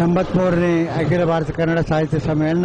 ಎಂಬತ್ಮೂರನೇ ಅಖಿಲ ಭಾರತ ಕನ್ನಡ ಸಾಹಿತ್ಯ ಸಮ್ಮೇಳನ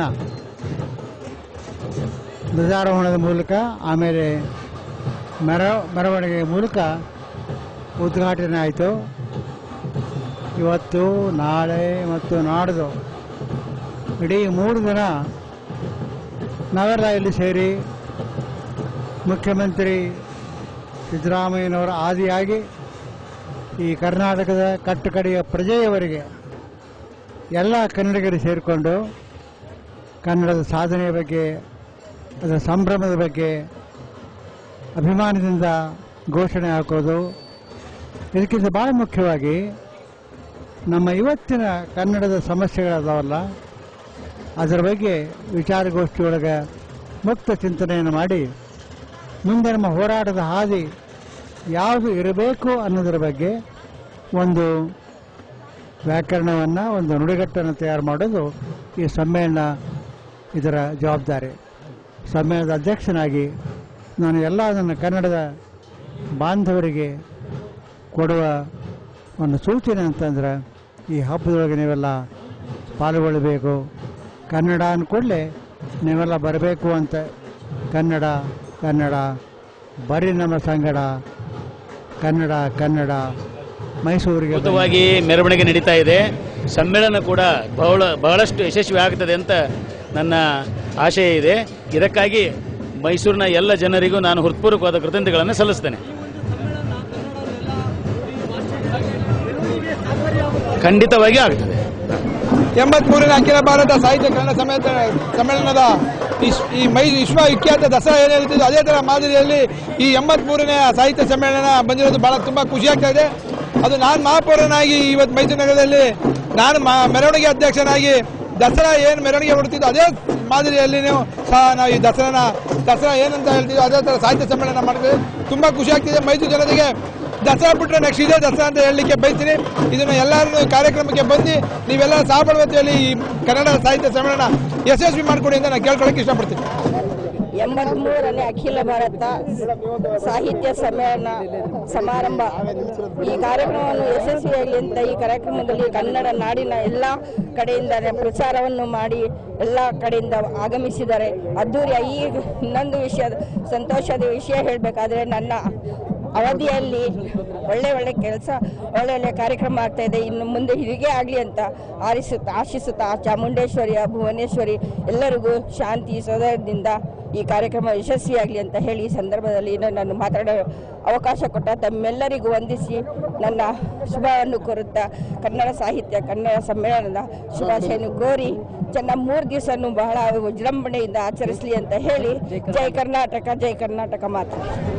ಧ್ವಜಾರೋಹಣದ ಮೂಲಕ ಆಮೇಲೆ ಮೆರ ಮೆರವಣಿಗೆ ಮೂಲಕ ಉದ್ಘಾಟನೆ ಆಯಿತು ಇವತ್ತು ನಾಳೆ ಮತ್ತು ನಾಡ್ದು ಇಡೀ ಮೂರು ದಿನ ನಾವೆಲ್ಲ ಇಲ್ಲಿ ಸೇರಿ ಮುಖ್ಯಮಂತ್ರಿ ಸಿದ್ದರಾಮಯ್ಯನವರ ಆದಿಯಾಗಿ ಈ ಕರ್ನಾಟಕದ ಕಟ್ಟಕಡೆಯ ಪ್ರಜೆಯವರೆಗೆ ಎಲ್ಲ ಕನ್ನಡಿಗರು ಸೇರಿಕೊಂಡು ಕನ್ನಡದ ಸಾಧನೆಯ ಬಗ್ಗೆ ಅದರ ಸಂಭ್ರಮದ ಬಗ್ಗೆ ಅಭಿಮಾನದಿಂದ ಘೋಷಣೆ ಹಾಕೋದು ಇದಕ್ಕಿಂತ ಭಾಳ ಮುಖ್ಯವಾಗಿ ನಮ್ಮ ಇವತ್ತಿನ ಕನ್ನಡದ ಸಮಸ್ಯೆಗಳದಾವಲ್ಲ ಅದರ ಬಗ್ಗೆ ವಿಚಾರಗೋಷ್ಠಿಯೊಳಗೆ ಮುಕ್ತ ಚಿಂತನೆಯನ್ನು ಮಾಡಿ ಮುಂದೆ ನಮ್ಮ ಹೋರಾಟದ ಹಾದಿ ಯಾವುದು ಇರಬೇಕು ಅನ್ನೋದರ ಬಗ್ಗೆ ಒಂದು ವ್ಯಾಕರಣವನ್ನು ಒಂದು ನುಡಿಗಟ್ಟನ್ನು ತಯಾರು ಮಾಡೋದು ಈ ಸಮ್ಮೇಳನ ಇದರ ಜವಾಬ್ದಾರಿ ಸಮ್ಮೇಳನದ ಅಧ್ಯಕ್ಷನಾಗಿ ನಾನು ಎಲ್ಲ ನನ್ನ ಕನ್ನಡದ ಬಾಂಧವರಿಗೆ ಕೊಡುವ ಒಂದು ಸೂಚನೆ ಅಂತಂದ್ರೆ ಈ ಹಬ್ಬದೊಳಗೆ ನೀವೆಲ್ಲ ಪಾಲ್ಗೊಳ್ಳಬೇಕು ಕನ್ನಡ ಅಂದ್ಕೂಡಲೇ ನೀವೆಲ್ಲ ಬರಬೇಕು ಅಂತ ಕನ್ನಡ ಕನ್ನಡ ಬರೀ ನಮ್ಮ ಸಂಗಡ ಕನ್ನಡ ಕನ್ನಡ ಮೈಸೂರಿಗೆ ಬನ್ನಿ. ಅದ್ಭುತವಾಗಿ ಮೆರವಣಿಗೆ ನಡೀತಾ ಇದೆ ಸಮ್ಮೇಳನ ಕೂಡ ಬಹಳ ಬಹಳಷ್ಟು ಯಶಸ್ವಿ ಆಗ್ತದೆ ಅಂತ ನನ್ನ ಆಶಯ ಇದೆ ಇದಕ್ಕಾಗಿ ಮೈಸೂರಿನ ಎಲ್ಲ ಜನರಿಗೂ ನಾನು ಹೃತ್ಪೂರ್ವಕವಾದ ಕೃತಜ್ಞತೆಗಳನ್ನು ಸಲ್ಲಿಸ್ತೇನೆ ಖಂಡಿತವಾಗಿ ಆಗ್ತದೆ ಎಂಬತ್ಮೂರನೇ ಅಖಿಲ ಭಾರತ ಸಾಹಿತ್ಯ ಕನ್ನಡ ಸಮೇತ ಸಮ್ಮೇಳನದ ಈ- ಈ ಮೈ ವಿಶ್ವ ವಿಖ್ಯಾತ ದಸರಾ ಏನು ಹೇಳ್ತಿದ್ದು ಅದೇ ತರ ಮಾದರಿಯಲ್ಲಿ ಈ ಎಂಬತ್ಮೂರನೇ ಸಾಹಿತ್ಯ ಸಮ್ಮೇಳನ ಬಂದಿರೋದು ಬಹಳ ತುಂಬಾ ಖುಷಿ ಆಗ್ತಾ ಇದೆ ಅದು ನಾನು ಮಹಾಪೌರನಾಗಿ ಇವತ್ತು ಮೈಸೂರು ನಗರದಲ್ಲಿ ನಾನು ಮ- ಮೆರವಣಿಗೆ ಅಧ್ಯಕ್ಷನಾಗಿ ದಸರಾ ಏನು ಮೆರವಣಿಗೆ ಹೊಡ್ತಿದ್ದು ಅದೇ ಮಾದರಿಯಲ್ಲಿ ಸಹ ನಾವು ಈ ದಸರಾನ ದಸರಾ ಏನಂತ ಹೇಳ್ತೀವಿ ಅದೇ ತರ ಸಾಹಿತ್ಯ ಸಮ್ಮೇಳನ ಮಾಡ್ತೀವಿ ತುಂಬಾ ಖುಷಿ ಆಗ್ತಿದೆ ಮೈಸೂರು ಜನತೆಗೆ ದಸರಾ ಬಿಟ್ಟರೆ ನೆಕ್ಸ್ಟ್ ಇದೇ ದಸರಾ ಅಂತ ಹೇಳಲಿಕ್ಕೆ ಬಯಸ್ತೀನಿ ಇದನ್ನ ಎಲ್ಲರೂ ಕಾರ್ಯಕ್ರಮಕ್ಕೆ ಬಂದು ನೀವೆಲ್ಲ ಸಹಬಳವತಿಯಲ್ಲಿ ಈ ಕನ್ನಡ ಸಾಹಿತ್ಯ ಸಮ್ಮೇಳನ ಯಶಸ್ವಿ ಮಾಡಿಕೊಡಿ ಅಂತ ನಾನು ಕೇಳ್ಕೊಳಕ್ಕೆ ಇಷ್ಟಪಡ್ತೀನಿ ಎಂಬತ್ಮೂರನೇ ಅಖಿಲ ಭಾರತ ಸಾಹಿತ್ಯ ಸಮ್ಮೇಳನ ಸಮಾರಂಭ ಈ ಕಾರ್ಯಕ್ರಮವನ್ನು ಯಶಸ್ವಿಯಾಗಲಿ ಅಂತ ಈ ಕಾರ್ಯಕ್ರಮದಲ್ಲಿ ಕನ್ನಡ ನಾಡಿನ ಎಲ್ಲ ಕಡೆಯಿಂದ ಪ್ರಚಾರವನ್ನು ಮಾಡಿ ಎಲ್ಲ ಕಡೆಯಿಂದ ಆಗಮಿಸಿದ್ದಾರೆ ಅದ್ದೂರಿಯ ಈ ಇನ್ನೊಂದು ವಿಷಯ ಸಂತೋಷದ ವಿಷಯ ಹೇಳಬೇಕಾದ್ರೆ ನನ್ನ ಅವಧಿಯಲ್ಲಿ ಒಳ್ಳೆ ಒಳ್ಳೆ ಕೆಲಸ ಒಳ್ಳೆ ಒಳ್ಳೆ ಕಾರ್ಯಕ್ರಮ ಆಗ್ತಾ ಇದೆ ಇನ್ನು ಮುಂದೆ ಹೀಗೆ ಆಗಲಿ ಅಂತ ಆರಿಸುತ್ತಾ ಆಶಿಸುತ್ತಾ ಚಾಮುಂಡೇಶ್ವರಿಯ ಭುವನೇಶ್ವರಿ ಎಲ್ಲರಿಗೂ ಶಾಂತಿ ಸೌದರ್ಯದಿಂದ ಈ ಕಾರ್ಯಕ್ರಮ ಯಶಸ್ವಿಯಾಗಲಿ ಅಂತ ಹೇಳಿ ಈ ಸಂದರ್ಭದಲ್ಲಿ ಇನ್ನು ನಾನು ಮಾತಾಡೋ ಅವಕಾಶ ಕೊಟ್ಟ ತಮ್ಮೆಲ್ಲರಿಗೂ ವಂದಿಸಿ ನನ್ನ ಶುಭವನ್ನು ಕೋರುತ್ತಾ ಕನ್ನಡ ಸಾಹಿತ್ಯ ಕನ್ನಡ ಸಮ್ಮೇಳನದ ಶುಭಾಶಯನ್ನು ಕೋರಿ ಚೆನ್ನ ಮೂರು ದಿವಸನೂ ಬಹಳ ವಿಜೃಂಭಣೆಯಿಂದ ಆಚರಿಸಲಿ ಅಂತ ಹೇಳಿ ಜೈ ಕರ್ನಾಟಕ ಜೈ ಕರ್ನಾಟಕ ಮಾತು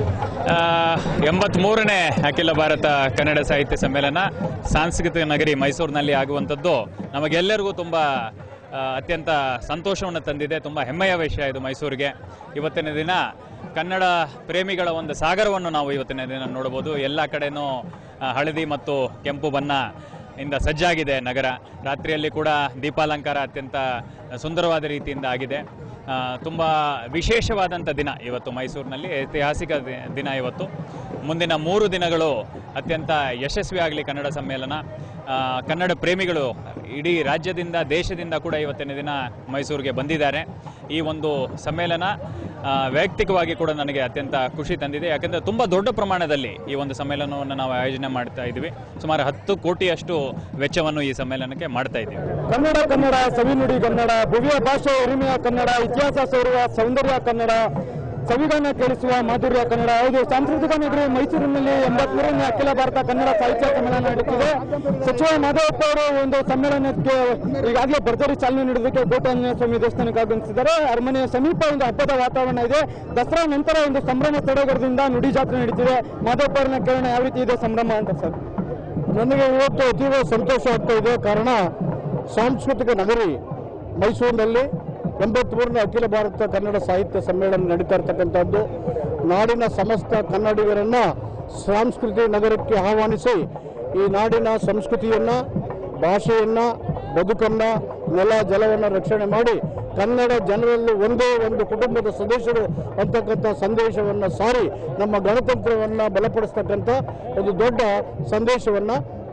ಎಂಬತ್ಮೂರನೇ ಅಖಿಲ ಭಾರತ ಕನ್ನಡ ಸಾಹಿತ್ಯ ಸಮ್ಮೇಳನ ಸಾಂಸ್ಕೃತಿಕ ನಗರಿ ಮೈಸೂರಿನಲ್ಲಿ ಆಗುವಂಥದ್ದು ನಮಗೆಲ್ಲರಿಗೂ ತುಂಬ ಆ, ಅತ್ಯಂತ ಸಂತೋಷವನ್ನು ತಂದಿದೆ ತುಂಬ ಹೆಮ್ಮೆಯ ವಿಷಯ ಇದು ಮೈಸೂರಿಗೆ ಇವತ್ತಿನ ದಿನ ಕನ್ನಡ ಪ್ರೇಮಿಗಳ ಒಂದು ಸಾಗರವನ್ನು ನಾವು ಇವತ್ತಿನ ದಿನ ನೋಡಬಹುದು ಎಲ್ಲ ಕಡೆನೂ ಆ, ಹಳದಿ ಮತ್ತು ಕೆಂಪು ಬಣ್ಣ ಇಂದ ಸಜ್ಜಾಗಿದೆ ನಗರ ರಾತ್ರಿಯಲ್ಲಿ ಕೂಡ ದೀಪಾಲಂಕಾರ ಅತ್ಯಂತ ಸುಂದರವಾದ ರೀತಿಯಿಂದ ಆಗಿದೆ ಆ, ತುಂಬ ವಿಶೇಷವಾದಂಥ ದಿನ ಇವತ್ತು ಮೈಸೂರಿನಲ್ಲಿ ಐತಿಹಾಸಿಕ ದಿ- ದಿನ ಇವತ್ತು ಮುಂದಿನ ಮೂರು ದಿನಗಳು ಅತ್ಯಂತ ಯಶಸ್ವಿ ಆಗಲಿ ಕನ್ನಡ ಸಮ್ಮೇಳನ ಆ, ಕನ್ನಡ ಪ್ರೇಮಿಗಳು ಇಡೀ ರಾಜ್ಯದಿಂದ ದೇಶದಿಂದ ಕೂಡ ಇವತ್ತಿನ ದಿನ ಮೈಸೂರಿಗೆ ಬಂದಿದ್ದಾರೆ ಈ ಒಂದು ಸಮ್ಮೇಳನ ಆ, ವೈಯಕ್ತಿಕವಾಗಿ ಕೂಡ ನನಗೆ ಅತ್ಯಂತ ಖುಷಿ ತಂದಿದೆ ಯಾಕಂದರೆ ತುಂಬ ದೊಡ್ಡ ಪ್ರಮಾಣದಲ್ಲಿ ಈ ಒಂದು ಸಮ್ಮೇಳನವನ್ನು ನಾವು ಆಯೋಜನೆ ಮಾಡ್ತಾ ಇದ್ದೀವಿ ಸುಮಾರು ಹತ್ತು ಕೋಟಿಯಷ್ಟು ವೆಚ್ಚವನ್ನು ಈ ಸಮ್ಮೇಳನಕ್ಕೆ ಮಾಡ್ತಾ ಇದ್ದೀವಿ ಕನ್ನಡ ಕನ್ನಡ ಸವಿನುಡಿ ಕನ್ನಡ ಭವ್ಯ ಭಾಷೆ ಉರಿಮೆಯ ಕನ್ನಡ ಇತಿಹಾಸ ಸೌರುವ ಸೌಂದರ್ಯ ಕನ್ನಡ ಸಂವಿಧಾನ ಕೇಳಿಸುವ ಮಾಧುರ್ಯ ಕನ್ನಡ ಹೌದು ಸಾಂಸ್ಕೃತಿಕ ನಗರಿ ಮೈಸೂರಿನಲ್ಲಿ ಎಂಬತ್ಮೂರನೇ ಅಖಿಲ ಭಾರತ ಕನ್ನಡ ಸಾಹಿತ್ಯ ಸಮ್ಮೇಳನ ನಡೀತಿದೆ ಸಚಿವ ಮಾಧವಪ್ಪ ಅವರು ಒಂದು ಸಮ್ಮೇಳನಕ್ಕೆ ಈಗಾಗಲೇ ಭರ್ಜರಿ ಚಾಲನೆ ನೀಡೋದಕ್ಕೆ ಕೋಟಾಂಜನೇಯ ಸ್ವಾಮಿ ದೇವಸ್ಥಾನಕ್ಕೆ ಆಗಮಿಸಿದ್ದಾರೆ ಅರಮನೆಯ ಸಮೀಪ ಒಂದು ಹಬ್ಬದ ವಾತಾವರಣ ಇದೆ ದಸರಾ ನಂತರ ಒಂದು ಸಂಭ್ರಮ ಸಡಗರದಿಂದ ನುಡಿ ಜಾತ್ರೆ ನಡೀತಿದೆ ಮಾಧವಪ್ಪ ಅವರನ್ನ ಕೇಳೋಣ ಯಾವ ರೀತಿ ಇದೆ ಸಂಭ್ರಮ ಅಂತ ಸರ್ ನನಗೆ ಇವತ್ತು ಅತೀವ ಸಂತೋಷ ಆಗ್ತಾ ಇದೆ ಕಾರಣ ಸಾಂಸ್ಕೃತಿಕ ನಗರಿ ಮೈಸೂರಿನಲ್ಲಿ ಎಂಬತ್ಮೂರನೇ ಅಖಿಲ ಭಾರತ ಕನ್ನಡ ಸಾಹಿತ್ಯ ಸಮ್ಮೇಳನ ನಡೀತಾ ಇರ್ತಕ್ಕಂಥದ್ದು ನಾಡಿನ ಸಮಸ್ತ ಕನ್ನಡಿಗರನ್ನ ಸಾಂಸ್ಕೃತಿಕ ನಗರಕ್ಕೆ ಆಹ್ವಾನಿಸಿ ಈ ನಾಡಿನ ಸಂಸ್ಕೃತಿಯನ್ನ ಭಾಷೆಯನ್ನ ಬದುಕನ್ನ ನೆಲ ಜಲವನ್ನು ರಕ್ಷಣೆ ಮಾಡಿ ಕನ್ನಡ ಜನರಲ್ಲಿ ಒಂದೇ ಒಂದು ಕುಟುಂಬದ ಸದಸ್ಯರು ಅಂತಕ್ಕಂಥ ಸಂದೇಶವನ್ನು ಸಾರಿ ನಮ್ಮ ಗಣತಂತ್ರವನ್ನು ಬಲಪಡಿಸ್ತಕ್ಕಂಥ ಒಂದು ದೊಡ್ಡ ಸಂದೇಶವನ್ನು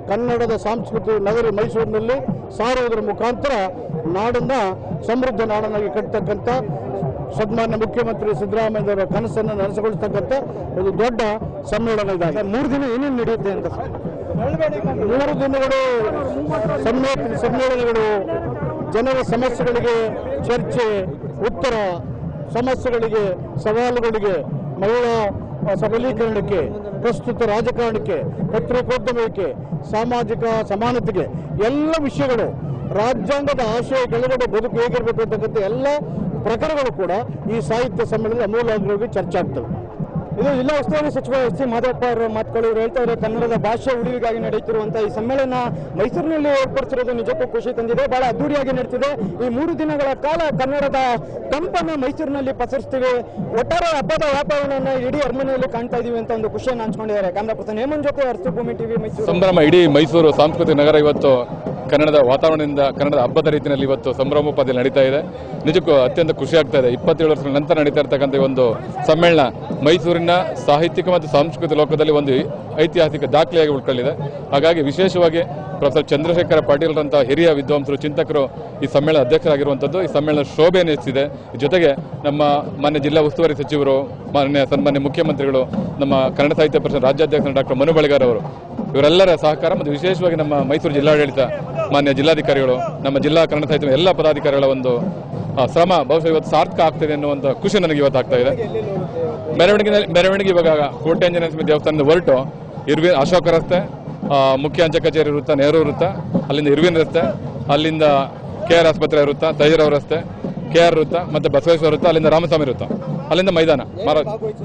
ಕನ್ನಡದ ಸಾಂಸ್ಕೃತಿಕ ನಗರಿ ಮೈಸೂರಿನಲ್ಲಿ ಸಾರುವುದರ ಮುಖಾಂತರ ನಾಡನ್ನ ಸಮೃದ್ಧ ನಾಡನ್ನಾಗಿ ಕಟ್ಟತಕ್ಕಂಥ ಸನ್ಮಾನ್ಯ ಮುಖ್ಯಮಂತ್ರಿ ಸಿದ್ದರಾಮಯ್ಯನವರ ಕನಸನ್ನು ನನಸುಗೊಳಿಸ್ತಕ್ಕಂಥ ಒಂದು ದೊಡ್ಡ ಸಮ್ಮೇಳನ ಇದಾಗಿದೆ ಮೂರು ದಿನ ಏನೇನು ನಡೆಯುತ್ತೆ ಅಂತ ಸರ್ ಮೂರು ದಿನಗಳು ಸಮ್ಮೇ ಸಮ್ಮೇಳನಗಳು ಜನರ ಸಮಸ್ಯೆಗಳಿಗೆ ಚರ್ಚೆ ಉತ್ತರ ಸಮಸ್ಯೆಗಳಿಗೆ ಸವಾಲುಗಳಿಗೆ ಮಹಿಳಾ ಸಬಲೀಕರಣಕ್ಕೆ ಪ್ರಸ್ತುತ ರಾಜಕಾರಣಕ್ಕೆ ಪತ್ರಿಕೋದ್ಯಮಕ್ಕೆ ಸಾಮಾಜಿಕ ಸಮಾನತೆಗೆ ಎಲ್ಲ ವಿಷಯಗಳು ರಾಜ್ಯಾಂಗದ ಆಶಯ ಕೆಳಗಡೆ ಬದುಕು ಹೇಗಿರಬೇಕು ಅಂತಕ್ಕಂಥ ಎಲ್ಲ ಪ್ರಕರಣಗಳು ಕೂಡ ಈ ಸಾಹಿತ್ಯ ಸಮ್ಮೇಳನದ ಅಮೂಲಾಗ್ರವಾಗಿ ಚರ್ಚೆ ಆಗ್ತವೆ ಇದು ಜಿಲ್ಲಾ ಉಸ್ತುವಾರಿ ಸಚಿವ ಎಸ್ ಸಿ ಮಾಧವಪ್ಪ ಅವರ ಮಾತುಗಳು ಇವ್ರು ಹೇಳ್ತಾ ಇದ್ದಾರೆ ಕನ್ನಡದ ಭಾಷೆ ಉಳಿವಿಗಾಗಿ ನಡೆಯುತ್ತಿರುವಂತಹ ಈ ಸಮ್ಮೇಳನ ಮೈಸೂರಿನಲ್ಲಿ ಏರ್ಪಡಿಸಿರೋದು ನಿಜಕ್ಕೂ ಖುಷಿ ತಂದಿದೆ ಬಹಳ ಅದ್ದೂರಿಯಾಗಿ ನಡೀತಿದೆ ಈ ಮೂರು ದಿನಗಳ ಕಾಲ ಕನ್ನಡದ ತಂಪನ್ನು ಮೈಸೂರಿನಲ್ಲಿ ಪಸರಿಸ್ತೀವಿ ಒಟ್ಟಾರೆ ಹಬ್ಬದ ವಾತಾವರಣವನ್ನು ಇಡೀ ಅರಮನೆಯಲ್ಲಿ ಕಾಣ್ತಾ ಇದೀವಿ ಅಂತ ಒಂದು ಖುಷಿಯನ್ನು ಹಂಚ್ಕೊಂಡಿದ್ದಾರೆ ಕ್ಯಾಮ್ರಾ ಪರ್ಸನ್ ಹೇಮಂತ್ ಜೊತೆ ಅರ್ಥ ಭೂಮಿ ಟಿವಿ ಮೈಸೂರು ಸಂಭ್ರಮ ಇಡೀ ಮೈಸೂರು ಸಾಂಸ್ಕೃತಿಕ ನಗರ ಇವತ್ತು ಕನ್ನಡದ ವಾತಾವರಣದಿಂದ ಕನ್ನಡದ ಹಬ್ಬದ ರೀತಿಯಲ್ಲಿ ಇವತ್ತು ಸಂಭ್ರಮೋಪಾದಿಯಲ್ಲಿ ನಡೀತಾ ಇದೆ ನಿಜಕ್ಕೂ ಅತ್ಯಂತ ಖುಷಿ ಆಗ್ತಾ ಇದೆ ಇಪ್ಪತ್ತೇಳು ವರ್ಷಗಳ ನಂತರ ನಡೀತಾ ಇರತಕ್ಕಂಥ ಈ ಒಂದು ಸಮ್ಮೇಳನ ಮೈಸೂರಿನ ಸಾಹಿತ್ಯಿಕ ಮತ್ತು ಸಾಂಸ್ಕೃತಿಕ ಲೋಕದಲ್ಲಿ ಒಂದು ಐತಿಹಾಸಿಕ ದಾಖಲೆಯಾಗಿ ಉಳ್ಕೊಳ್ಳಿದೆ ಹಾಗಾಗಿ ವಿಶೇಷವಾಗಿ ಪ್ರೊಫೆಸರ್ ಚಂದ್ರಶೇಖರ ಪಾಟೀಲ್ರಂತಹ ಹಿರಿಯ ವಿದ್ವಾಂಸರು ಚಿಂತಕರು ಈ ಸಮ್ಮೇಳನ ಅಧ್ಯಕ್ಷರಾಗಿರುವಂಥದ್ದು ಈ ಸಮ್ಮೇಳನ ಶೋಭೆಯನ್ನು ಹೆಚ್ಚಿದೆ ಜೊತೆಗೆ ನಮ್ಮ ಮಾನ್ಯ ಜಿಲ್ಲಾ ಉಸ್ತುವಾರಿ ಸಚಿವರು ಮಾನ್ಯ ಸನ್ಮಾನ್ಯ ಮುಖ್ಯಮಂತ್ರಿಗಳು ನಮ್ಮ ಕನ್ನಡ ಸಾಹಿತ್ಯ ಪರಿಷತ್ ರಾಜ್ಯಾಧ್ಯಕ್ಷರು ಡಾಕ್ಟರ್ ಮನು ಬಳಿಗಾರ್ ಅವರು ಇವರೆಲ್ಲರ ಸಹಕಾರ ಮತ್ತು ವಿಶೇಷವಾಗಿ ನಮ್ಮ ಮೈಸೂರು ಜಿಲ್ಲಾಡಳಿತ ಮಾನ್ಯ ಜಿಲ್ಲಾಧಿಕಾರಿಗಳು ನಮ್ಮ ಜಿಲ್ಲಾ ಕನ್ನಡ ಸಾಹಿತ್ಯ ಎಲ್ಲ ಪದಾಧಿಕಾರಿಗಳ ಒಂದು ಆ, ಶ್ರಮ ಬಹುಶಃ ಇವತ್ತು ಸಾರ್ಥಕ ಆಗ್ತಿದೆ ಅನ್ನುವಂಥ ಖುಷಿ ನನಗೆ ಇವತ್ತು ಆಗ್ತಾ ಇದೆ ಮೆರವಣಿಗೆ ಮೆರವಣಿಗೆ ಇವಾಗ ಕೋಟೆ ಆಂಜನೇಯ ಸ್ವಾಮಿ ದೇವಸ್ಥಾನದ ಹೊರಟು ಇರ್ವಿನ್ ಅಶೋಕ ರಸ್ತೆ ಆ, ಮುಖ್ಯ ಅಂಚೆ ಕಚೇರಿ ವೃತ್ತ ನೆಹರು ವೃತ್ತ ಅಲ್ಲಿಂದ ಇರ್ವಿನ್ ರಸ್ತೆ ಅಲ್ಲಿಂದ ಕೆ ಆರ್ ಆಸ್ಪತ್ರೆ ವೃತ್ತ ತೈರವ್ ರಸ್ತೆ ಕೆ ಆರ್ ವೃತ್ತ ಮತ್ತೆ ಬಸವೇಶ್ವರ ವೃತ್ತ ಅಲ್ಲಿಂದ ರಾಮಸ್ವಾಮಿ ವೃತ್ತ ಅಲ್ಲಿಂದ ಮೈದಾನ ಮಾರ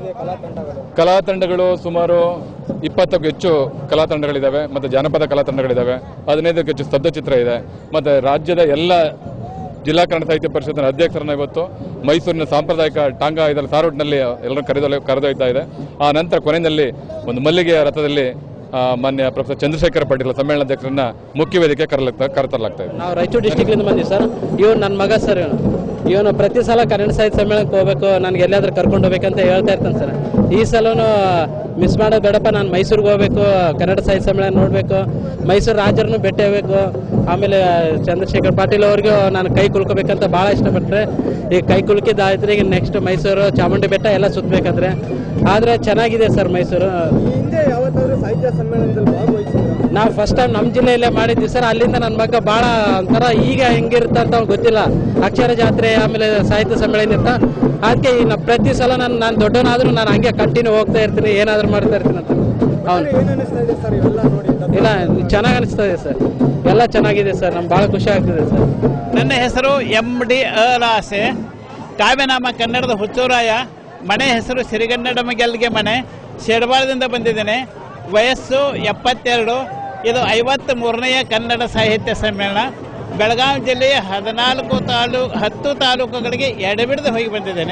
ಕಲಾ ತಂಡಗಳು ಸುಮಾರು ಇಪ್ಪತ್ತಕ್ಕೂ ಹೆಚ್ಚು ಕಲಾ ತಂಡಗಳಿದ್ದಾವೆ ಮತ್ತೆ ಜಾನಪದ ಕಲಾ ತಂಡಗಳಿದ್ದಾವೆ ಹದಿನೈದಕ್ಕೂ ಹೆಚ್ಚು ಸ್ತಬ್ಧ ಚಿತ್ರ ಇದೆ ಮತ್ತೆ ರಾಜ್ಯದ ಎಲ್ಲ ಜಿಲ್ಲಾ ಕನ್ನಡ ಸಾಹಿತ್ಯ ಪರಿಷತ್ತಿನ ಅಧ್ಯಕ್ಷರನ್ನ ಇವತ್ತು ಮೈಸೂರಿನ ಸಾಂಪ್ರದಾಯಿಕ ಟಾಂಗ ಇದರಲ್ಲಿ ಸಾರೋಟ್ನಲ್ಲಿ ಎಲ್ಲರೂ ಕರೆದೊಯ್ಯ ಕರೆದೊಯ್ತಾ ಇದೆ ಆ ನಂತರ ಕೊನೆಯಲ್ಲಿ ಒಂದು ಮಲ್ಲಿಗೆಯ ರಥದಲ್ಲಿ ಆ, ಮಾನ್ಯ ಪ್ರೊಫೆಸರ್ ಚಂದ್ರಶೇಖರ ಪಾಟೀಲ್ ಸಮ್ಮೇಳನಾಧ್ಯಕ್ಷರನ್ನ ಮುಖ್ಯ ವೇದಿಕೆ ಕರಲಾಗ್ತಾ ಕರೆತರಲಾಗ್ತಾ ಇದೆ ನಾವು ರಾಯಚೂರು ಡಿಸ್ಟಿಕ್ಲಿಂದ ಬಂದಿವಿ ಸರ್ ಇವನು ನನ್ನ ಮಗ ಸರ್ ಇವನು ಇವನು ಪ್ರತಿ ಸಲ ಕನ್ನಡ ಸಾಹಿತ್ಯ ಸಮ್ಮೇಳನಕ್ಕೆ ಹೋಗ್ಬೇಕು ನನಗೆ ಎಲ್ಲಾದ್ರೂ ಕರ್ಕೊಂಡು ಹೋಗ್ಬೇಕಂತ ಹೇಳ್ತಾ ಇರ್ತಾನೆ ಸರ್ ಈ ಸಲನು ಮಿಸ್ ಮಾಡೋದು ಬೇಡಪ್ಪ ನಾನು ಮೈಸೂರಿಗೆ ಹೋಗ್ಬೇಕು ಕನ್ನಡ ಸಾಹಿತ್ಯ ಸಮ್ಮೇಳನ ನೋಡಬೇಕು ಮೈಸೂರು ರಾಜರನ್ನು ಭೇಟಿ ಆಗಬೇಕು ಆಮೇಲೆ ಚಂದ್ರಶೇಖರ್ ಪಾಟೀಲ್ ಅವ್ರಿಗೂ ನಾನು ಕೈ ಕುಲ್ಕೋಬೇಕಂತ ಭಾಳ ಇಷ್ಟಪಟ್ಟರೆ ಈಗ ಕೈ ಕುಲ್ಕಿದ್ದಾಯ್ತು ಈಗ ನೆಕ್ಸ್ಟ್ ಮೈಸೂರು ಚಾಮುಂಡಿ ಬೆಟ್ಟ ಎಲ್ಲ ಸುತ್ತಬೇಕಂದ್ರೆ ಆದರೆ ಚೆನ್ನಾಗಿದೆ ಸರ್ ಮೈಸೂರು ಹಿಂದೆ ಯಾವತ್ತಾದ್ರೂ ಸಾಹಿತ್ಯ ಸಮ್ಮೇಳನದಲ್ಲಿ ಭಾಗವಹಿಸಿದ್ರು ನಾವು ಫಸ್ಟ್ ಟೈಮ್ ನಮ್ಮ ಜಿಲ್ಲೆಯಲ್ಲೇ ಮಾಡಿದ್ವಿ ಸರ್ ಅಲ್ಲಿಂದ ನನ್ನ ಮಗ ಭಾಳ ಒಂಥರ ಈಗ ಹೆಂಗಿರುತ್ತೆ ಅಂತ ಅವ್ನಿಗೆ ಗೊತ್ತಿಲ್ಲ ಅಕ್ಷರ ಜಾತ್ರೆ ಆಮೇಲೆ ಸಾಹಿತ್ಯ ಸಮ್ಮೇಳನ ಇರ್ತ ಅದಕ್ಕೆ ಈ ನಾ- ಪ್ರತಿ ಸಲ ನಾನು ನಾನು ದೊಡ್ಡವನಾದ್ರೂ ನಾನು ಹಂಗೆ ಕಂಟಿನ್ಯೂ ಹೋಗ್ತಾ ಇರ್ತೀನಿ ಏನಾದರೂ ಮಾಡ್ತಾ ಇರ್ತೀನಿ ಅಂತ ಹೌದು ಏನ್ ಅನಿಸ್ತಾ ಇದೆ ಸರ್ ಇವೆಲ್ಲ ನೋಡಿ ಇಲ್ಲ ಚೆನ್ನಾಗಿ ಅನಿಸ್ತಾ ಇದೆ ಸರ್ ಎಲ್ಲ ಚೆನ್ನಾಗಿದೆ ಸರ್ ನಮ್ಗೆ ಭಾಳ ಖುಷಿ ಆಗ್ತಿದೆ ಸರ್ ನನ್ನ ಹೆಸರು ಎಂ ಡಿ ಅಲಾಸೆ ಕಾವ್ಯನಾಮ ಕನ್ನಡದ ಹುಚ್ಚೂರಾಯ ಮನೆ ಹೆಸರು ಸಿರಿಗನ್ನಡಮ ಗೆಲ್ಗೆ ಮನೆ ಶೆಡಬಾಳದಿಂದ ಬಂದಿದ್ದೇನೆ ವಯಸ್ಸು ಎಪ್ಪತ್ತೆರಡು ಇದು ಐವತ್ತ್ ಮೂರನೆಯ ಕನ್ನಡ ಸಾಹಿತ್ಯ ಸಮ್ಮೇಳನ ಬೆಳಗಾವಿ ಜಿಲ್ಲೆಯ ಹದಿನಾಲ್ಕು ತಾಲೂ ಹತ್ತು ತಾಲೂಕುಗಳಿಗೆ ಎಡೆಬಿಡದೆ ಹೋಗಿ ಬಂದಿದ್ದೇನೆ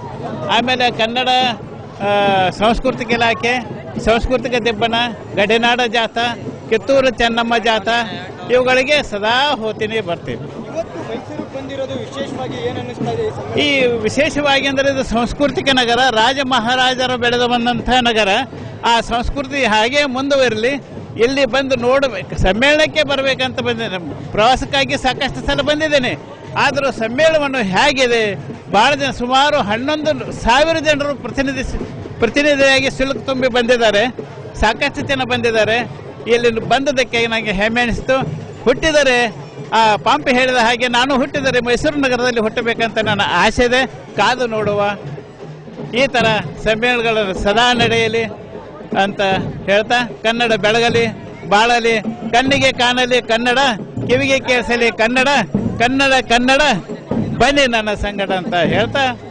ಆಮೇಲೆ ಕನ್ನಡ ಆ, ಸಾಂಸ್ಕೃತಿಕ ಇಲಾಖೆ ಸಾಂಸ್ಕೃತಿಕ ದಿಬ್ಬಣ ಗಡಿನಾಡ ಜಾತ ಕಿತ್ತೂರು ಚೆನ್ನಮ್ಮ ಜಾತ ಇವುಗಳಿಗೆ ಸದಾ ಹೋಗ್ತೀನಿ ಬರ್ತೀನಿ ಇವತ್ತು ಮೈಸೂರಿಗೆ ಬಂದಿರೋದು ವಿಶೇಷವಾಗಿ ಏನ್ ಅನ್ನಿಸ್ತಾ ಇದೆ ಈ ಸಮ್ಮೇಳನ? ಈ ವಿಶೇಷವಾಗಿ ಅಂದರೆ ಇದು ಸಾಂಸ್ಕೃತಿಕ ನಗರ ರಾಜ ಮಹಾರಾಜರು ಬೆಳೆದು ಬಂದಂತಹ ನಗರ ಆ ಸಂಸ್ಕೃತಿ ಹಾಗೆ ಮುಂದುವರಲಿ ಇಲ್ಲಿ ಬಂದು ನೋಡಬೇಕು ಸಮ್ಮೇಳನಕ್ಕೆ ಬರಬೇಕಂತ ಬಂದಿದ್ದೇನೆ ಪ್ರವಾಸಕ್ಕಾಗಿ ಸಾಕಷ್ಟು ಸಲ ಬಂದಿದ್ದೇನೆ ಆದರೂ ಸಮ್ಮೇಳನವನ್ನು ಹೇಗಿದೆ ಬಹಳ ಜನ ಸುಮಾರು ಹನ್ನೊಂದು ಸಾವಿರ ಜನರು ಪ್ರತಿನಿಧಿಸಿ ಪ್ರತಿನಿಧಿಯಾಗಿ ಸಿಲುಕು ತುಂಬಿ ಬಂದಿದ್ದಾರೆ ಸಾಕಷ್ಟು ಜನ ಬಂದಿದ್ದಾರೆ ಇಲ್ಲಿ ಬಂದದಕ್ಕೆ ನನಗೆ ಹೆಮ್ಮೆ ಅನಿಸ್ತು ಹುಟ್ಟಿದರೆ ಆ ಪಾಂಪಿ ಹೇಳಿದ ಹಾಗೆ ನಾನು ಹುಟ್ಟಿದರೆ ಮೈಸೂರು ನಗರದಲ್ಲಿ ಹುಟ್ಟಬೇಕಂತ ನನ್ನ ಆಸೆ ಇದೆ ಕಾದು ನೋಡುವ ಈ ಥರ ಸಮ್ಮೇಳನಗಳು ಸದಾ ನಡೆಯಲಿ ಅಂತ ಹೇಳ್ತಾ ಕನ್ನಡ ಬೆಳಗಲಿ ಬಾಳಲಿ ಕಣ್ಣಿಗೆ ಕಾಣಲಿ ಕನ್ನಡ ಕಿವಿಗೆ ಕೇಳಿಸಲಿ ಕನ್ನಡ ಕನ್ನಡ ಕನ್ನಡ ಬನ್ನಿ ನನ್ನ ಸಂಗಡ ಅಂತ ಹೇಳ್ತಾ